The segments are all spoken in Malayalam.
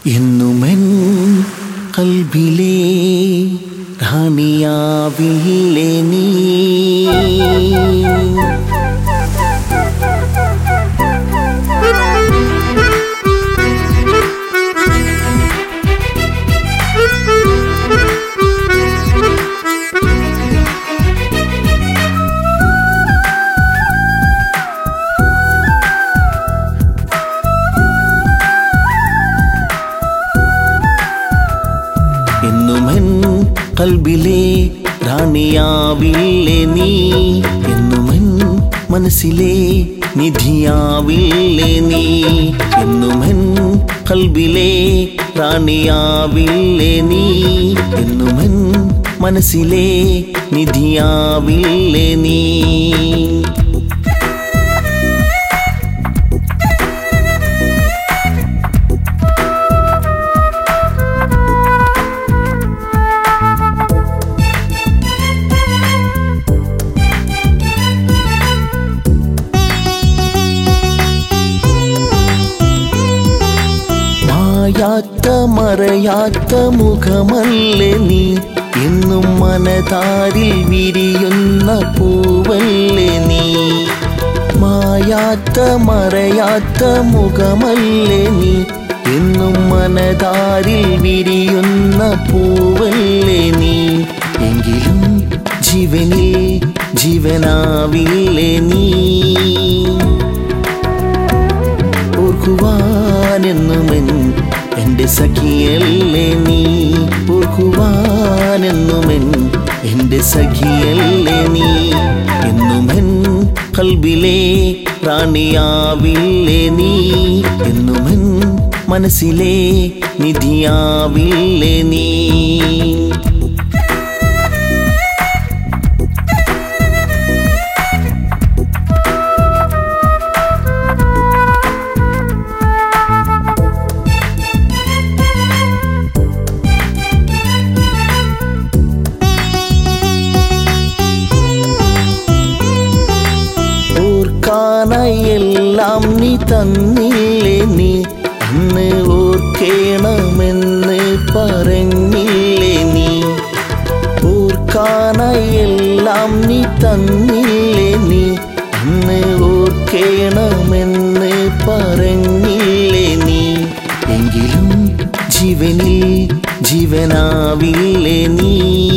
എന്നുമെൻ കൽബിലെ റാണിയാവില്ലേ നീ എന്നുമെൻ കൽബിലെ റാണിയാവില്ലേ നീ എന്നുമെൻ മനസ്സിലെ നിധിയാവില്ലേ നീ എന്നുമെൻ കൽബിലെ റാണിയാവില്ലേ നീ എന്നുമെൻ മനസ്സിലെ നിധിയാവില്ലേ നീ മായാത്ത മറയാത്ത മുഖമല്ലേ നീ എന്നും മനതാരിൽ വിരിയുന്ന പൂവല്ലേ നീ മായാത്ത മറയാത്ത മുഖമല്ലേ നീ എന്നും മനതാരിൽ വിരിയുന്ന പൂവല്ലേ നീ എങ്കിലും ജീവനിൽ ജീവനാവില്ലേ നീ ഓർക്കുവാനെന്നുമെൻ എൻ്റെ സഖിയല്ലേ നീ ഓർക്കുവാനെന്നുമെൻ എൻ്റെ സഖിയല്ലേ നീ എന്നുമെൻ കൽബിലെ റാണിയാവില്ലേ നീ എന്നുമെൻ മനസ്സിലെ നിധിയാവില്ലേ നീ ഓർക്കാനായെല്ലാം നീ തന്നില്ലേ നീ അന്ന് ഓർക്കേണമെന്ന് പറഞ്ഞില്ലേ നീ ഓർക്കാനായെല്ലാം നീ തന്നില്ലേ നീ അന്ന് ഓർക്കേണമെന്ന് പറഞ്ഞില്ലേ നീ എങ്കിലും ജീവനിൽ ജീവനാവില്ലേ നീ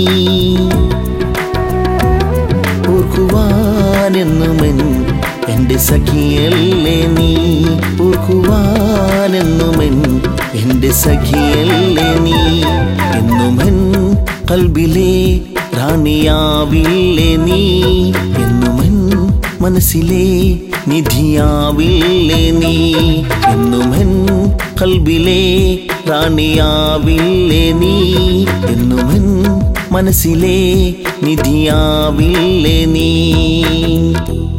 ഓർക്കുവാനെന്നുമെൻ എൻ്റെ സഖിയല്ലേ നീ ഓർക്കുവാനെന്നുമെൻ എൻ്റെ സഖിയല്ലേ നീ എന്നുമെൻ കൽബിലെ റാണിയാവില്ലേ നീ എന്നുമെൻ മനസ്സിലെ നിധിയാവില്ലേ നീ എന്നുമെൻ കൽബിലെ റാണിയാവില്ലേ നീ എന്നുമെൻ മനസ്സിലെ നിധിയാവില്ലേ നീ